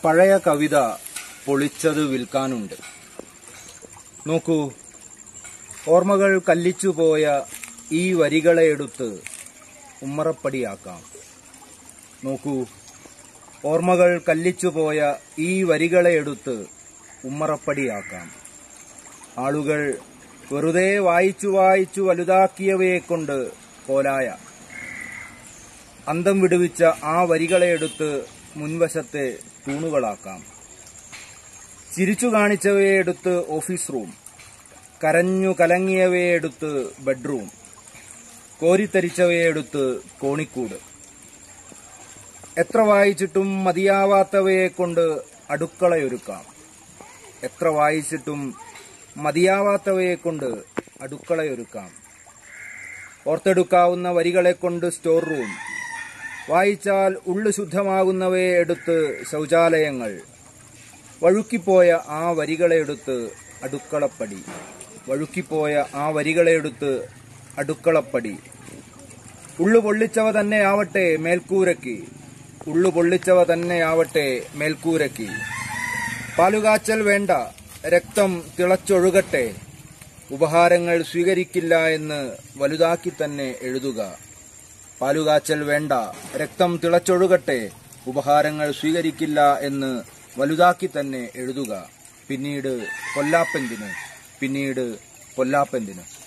പഴയ കവിത പൊളിച്ചത് വിൽക്കാനുണ്ട് നോക്കൂ ഓർമ്മകൾ കല്ലിച്ചുപോയ ഈ വരികളെ എടുത്ത് ഉമ്മറപ്പടിയാക്കാം നോക്കൂ ഓർമ്മകൾ കല്ലിച്ചുപോയ ഈ വരികളെ എടുത്ത് ഉമ്മറപ്പടിയാക്കാം ആളുകൾ വെറുതെ വായിച്ചു വായിച്ചു വലുതാക്കിയവയെക്കൊണ്ട് കോലായ അന്തം വിടുവിച്ച ആ വരികളെ എടുത്ത് മുൻവശത്തെ തൂണുകളാക്കാം ചിരിച്ചു കാണിച്ചവയെ എടുത്ത് ഓഫീസ് റൂം കരഞ്ഞു കലങ്ങിയവയെ എടുത്ത് ബെഡ്റൂം കോരിത്തരിച്ചവയെ എടുത്ത് കോണിക്കൂട് എത്ര വായിച്ചിട്ടും മതിയാവാത്തവയെ കൊണ്ട് അടുക്കളയൊരുക്കാം എത്ര വായിച്ചിട്ടും മതിയാവാത്തവയെ കൊണ്ട് അടുക്കളയൊരുക്കാം ഓർത്തെടുക്കാവുന്ന വരികളെ കൊണ്ട് സ്റ്റോർ റൂം വായിച്ചാൽ ഉള്ളു ശുദ്ധമാകുന്നവയെ എടുത്ത് ശൗചാലയങ്ങൾ വഴുക്കിപ്പോയ ആ വരികളെ എടുത്ത് അടുക്കളപ്പടി വഴുക്കിപ്പോയ ആ വരികളെ എടുത്ത് അടുക്കളപ്പടി ഉള്ളു പൊള്ളിച്ചവ തന്നെ ആവട്ടെ മേൽക്കൂരയ്ക്ക് ഉള്ളു പൊള്ളിച്ചവ തന്നെ ആവട്ടെ മേൽക്കൂരയ്ക്ക് പാലുകാച്ചൽ വേണ്ട രക്തം തിളച്ചൊഴുകട്ടെ ഉപഹാരങ്ങൾ സ്വീകരിക്കില്ല എന്ന് വലുതാക്കി തന്നെ എഴുതുക പാലുകാച്ചൽ വേണ്ട രക്തം തിളച്ചൊഴുകട്ടെ ഉപഹാരങ്ങൾ സ്വീകരിക്കില്ല എന്ന് വലുതാക്കി തന്നെ എഴുതുക പിന്നീട് പൊല്ലാപ്പെന്തിന് പിന്നീട് പൊല്ലാപ്പെന്തിന്